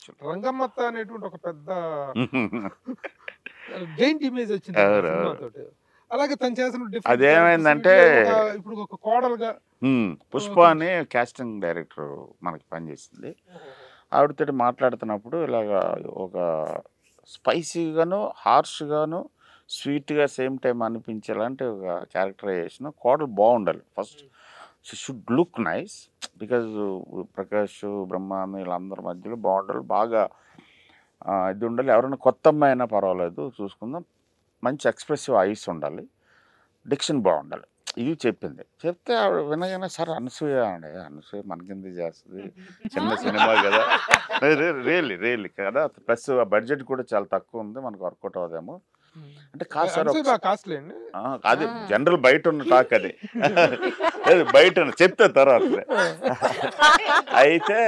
Actual రంగమ్మత్త అనేటువంటి ఒక పెద్ద జైంట్ ఇమేజ్ వచ్చింది ఆ అవును, అవును. సినిమాతోటి. అలాగే తను చేసిన different అదేమైందంటే- characters వీటిలో ఒక- ఇప్పుడు ఒక కోడలుగా ఉమ్, పుష్ప అని కాస్టింగ్ డైరెక్టర్ మనకి పనిచేసింది ఆవిడతో మాట్లాడుతున్నప్పుడు ఇలాగ ఒక స్పైసీగాను హార్ష్గాను స్వీట్గా సేమ్ టైం అనిపించేలాంటి ఒక క్యారెక్టరైజేషన్ కోడలు బాగుండాలి first she should look nice because Prakash బ్రహ్మాండ వీళ్ళందరి మధ్యలో బాగుండాలి బాగా ఆ, ఇది ఉండాలి ఎవరైనా కొత్త అమ్మాయి అయినా పర్వాలేదు చూసుకుందాం మంచి ఎక్స్ప్రెసివ్ ఐస్ ఉండాలి డిక్షన్ బాగుండాలి ఇది చెప్పింది చెప్తే ఆవిడ వినగానే సార్ అనసూయ అండి అనసూయ మనకింది చేస్తుంది చిన్న సినిమా కదా రియల్లీ రియల్లీ కదా ప్లస్ ఆ బడ్జెట్ కూడా చాలా తక్కువ ఉంది మనకు వర్కౌట్ అవుదేమో అంటే కాదు సార్ అంటే ఒకసారి- బాగా కాస్ట్లీ అండి ఆ, అది జనరల్ బయట ఉన్న టాక్ అది లేదు బయట ఉన్న చెప్తే తర్వాత అయితే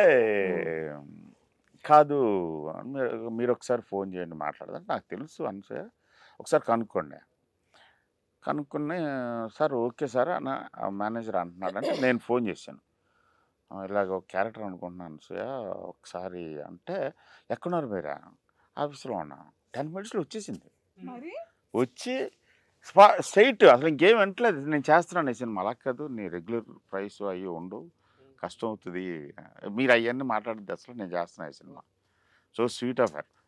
కాదు మీరు మీరు ఒకసారి ఫోన్ చేయండి మాట్లాడదాం నాకు తెలుసు అనసూయ ఒకసారి కనుక్కోండి కనుక్కుని సార్ ఓకే సార్ అన్న మేనేజర్ అంటున్నాడంటే నేను ఫోన్ చేశాను "ఆ, ఇలాగ ఒక క్యారెక్టర్ అనుకుంటున్నాను అనసూయ ఒకసారి అంటే ఎక్కడున్నారు మీరా ఆఫీస్లో ఉన్నా టెన్ మినిట్స్లో వచ్చేసింది మరి వచ్చి స్పా స్ట్రైట్ అసలు ఇంకేం వెంటలేదు నేను చేస్తున్నాను ఈ సినిమా అలా కాదు నీ రెగ్యులర్ ప్రైస్ అయ్యి ఉండు కష్టం అవుతుంది మీరు అవన్నీ మాట్లాడద్దు అసలు నేను చేస్తున్నా ఈ cinema so sweet of her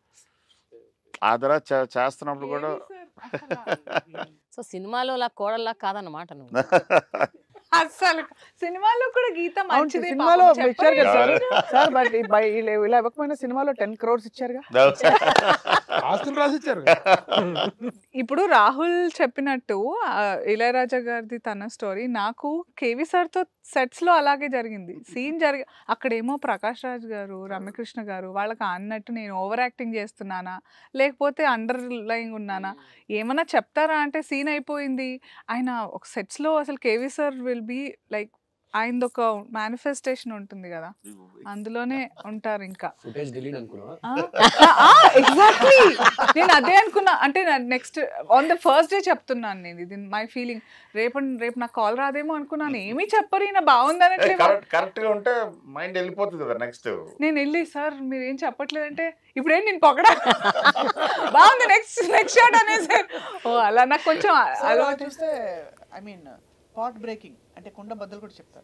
ఆ తర్వాత చే- చేస్తున్నప్పుడు కూడా ఏది సార్ అసలు? సో సినిమాలో లా కోడల్లా కాదన్నమాట నువ్వు అస్సలు సినిమాలో కూడా గీత అవును మంచిదే సినిమాలో పాపం ఇచ్చారు కదా సార్ చెప్పలేదు. సార్ బట్ ఈ బై- ఇలా ఇలా ఇవ్వకపోయినా సినిమాలో టెన్ క్రోర్స్ ఇచ్చారుగా ఆస్తులు రాసిచ్చారు ఇప్పుడు రాహుల్ చెప్పినట్టు ఆ, ఇళయరాజా గారిది తన స్టోరీ నాకు కేవీ సార్తో సెట్స్ లో అలాగే జరిగింది సీన్ జరిగి అక్కడేమో ప్రకాష్ రాజ్ గారు రమ్యకృష్ణ గారు వాళ్ళకి అన్నట్టు నేను ఓవర్ యాక్టింగ్ చేస్తున్నానా లేకపోతే అండర్ లైన్ ఉన్నానా ఏమన్నా చెప్తారా అంటే సీన్ అయిపోయింది ఆయన ఒక సెట్స్ లో అసలు KV sir will be like ఆయనది ఒక మేనిఫెస్టేషన్ ఉంటుంది కదా అందులోనే ఉంటారు ఇంకా ఫుటేజ్ డిలీట్ అనుకున్నావా ఎగ్జాక్ట్లీ నేను అదే అనుకున్నా అంటే next on the first day చెప్తున్నాను నేను ఇది మై ఫీలింగ్ రేపు రేపు నాకు కాల్ రాదేమో అనుకున్నాను ఏమీ చెప్పరు ఈయన బాగుందనట్లే కరెక్ట్ కరెక్ట్గా ఉంటే మైండ్ వెళ్ళిపోతుంది కదా నెక్స్ట్ నేను వెళ్ళి సార్ మీరు ఏం చెప్పట్లేదంటే ఇప్పుడేం నేను పొగడా బాగుంది నెక్స్ట్ నెక్స్ట్ షాట్ అనేసారు ఓ అలా నాకు కొంచెం సార్, అలా అలవాటు చూస్తే ఐ మీన్ పాట్ బ్రేకింగ్ అంటే కుండ బద్దలు కూడా చెప్తారు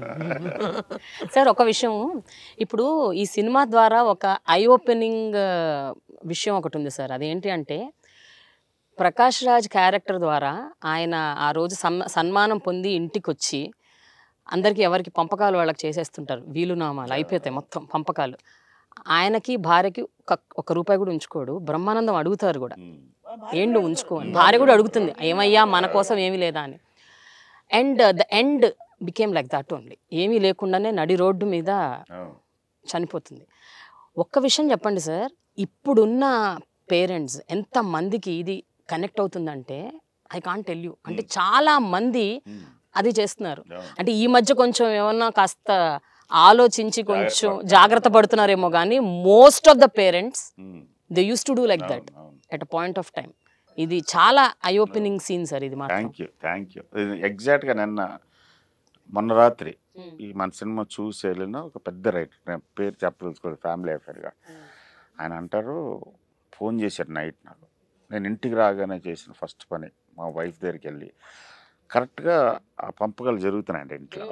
సార్ ఒక విషయం ఇప్పుడు ఈ సినిమా ద్వారా ఒక ఐ ఓపెనింగ్ విషయం ఒకటి ఉంది సార్ అదేంటి అంటే ప్రకాష్ రాజ్ క్యారెక్టర్ ద్వారా ఆయన ఆ రోజు సన్మా సన్మానం పొంది ఇంటికి వచ్చి అందరికీ ఎవరికి పంపకాలు వాళ్ళకి చేసేస్తుంటారు వీలునామాలు అయిపోతాయి మొత్తం పంపకాలు ఆయనకి భార్యకి ఒక ఒక రూపాయి కూడా ఉంచుకోడు బ్రహ్మానందం అడుగుతారు కూడా ఏంటి ఉంచుకో అని. భార్య కూడా అడుగుతుంది ఏమయ్యా మన కోసం ఏమీ లేదా అని and the end became like that only ఏమీ లేకుండానే నడి రోడ్డు మీద చనిపోతుంది ఒక్క విషయం చెప్పండి సార్ ఇప్పుడున్న పేరెంట్స్ ఎంత మందికి ఇది కనెక్ట్ అవుతుందంటే ఐ కాంట్ టెల్ యూ అంటే చాలా మంది అది చేస్తున్నారు అంటే ఈ మధ్య కొంచెం ఏమన్నా కాస్త ఆలోచించి కొంచెం జాగ్రత్త పడుతున్నారేమో కానీ most of the parents they use to do like that at a point of time ఇది చాలా ఐ ఓపెనింగ్ సీన్ సార్ ఇది మాత్రం థ్యాంక్ యూ థ్యాంక్ యూ ఎగ్జాక్ట్గా నిన్న మొన్న రాత్రి ఈ మన సినిమా చూసి వెళ్ళిన ఒక పెద్ద రైటర్ నేను పేరు చెప్పదలుచుకోలేదు ఫ్యామిలీ అఫేర్గా ఆయన అంటారు ఫోన్ చేశారు నైట్ నాకు నేను ఇంటికి రాగానే చేసిన ఫస్ట్ పని మా వైఫ్ దగ్గరికి వెళ్ళి కరెక్ట్గా ఆ పంపకాలు జరుగుతున్నాయండి ఇంట్లో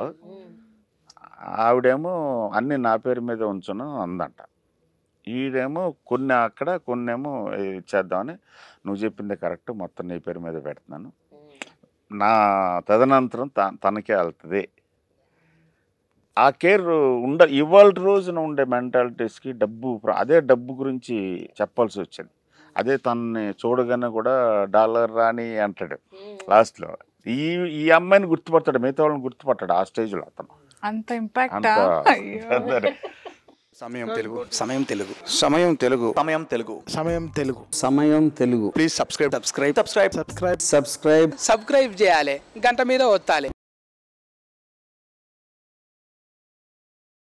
ఆవిడేమో అన్ని నా పేరు మీద ఉంచును అందంట ఈడేమో కొన్ని అక్కడ కొన్నేమో ఇచ్చేద్దామని నువ్వు చెప్పింది కరెక్ట్ మొత్తం నీ పేరు మీద పెడుతున్నాను నా తదనంతరం త తనకే వెళ్తుంది ఆ కేర్ ఉండ ఇవాళ రోజున ఉండే మెంటాలిటీస్కి డబ్బు ప్ర- అదే డబ్బు గురించి చెప్పాల్సి వచ్చింది అదే తనని చూడగానే కూడా డాలర్ రాని అంటాడు లాస్ట్లో ఈ ఈ అమ్మాయిని గుర్తుపడతాడు మిగతా వాళ్ళని గుర్తుపట్టాడు ఆ స్టేజ్లో అతను అంత ఇంపాక్ట్ అంత అయ్యో సమయం Telugu Samayam Telugu Samayam Telugu Samayam Telugu Samayam Telugu Samayam Telugu please subscribe subscribe subscribe subscribe subscribe subscribe చేయాలి గంట మీద ఒత్తాలి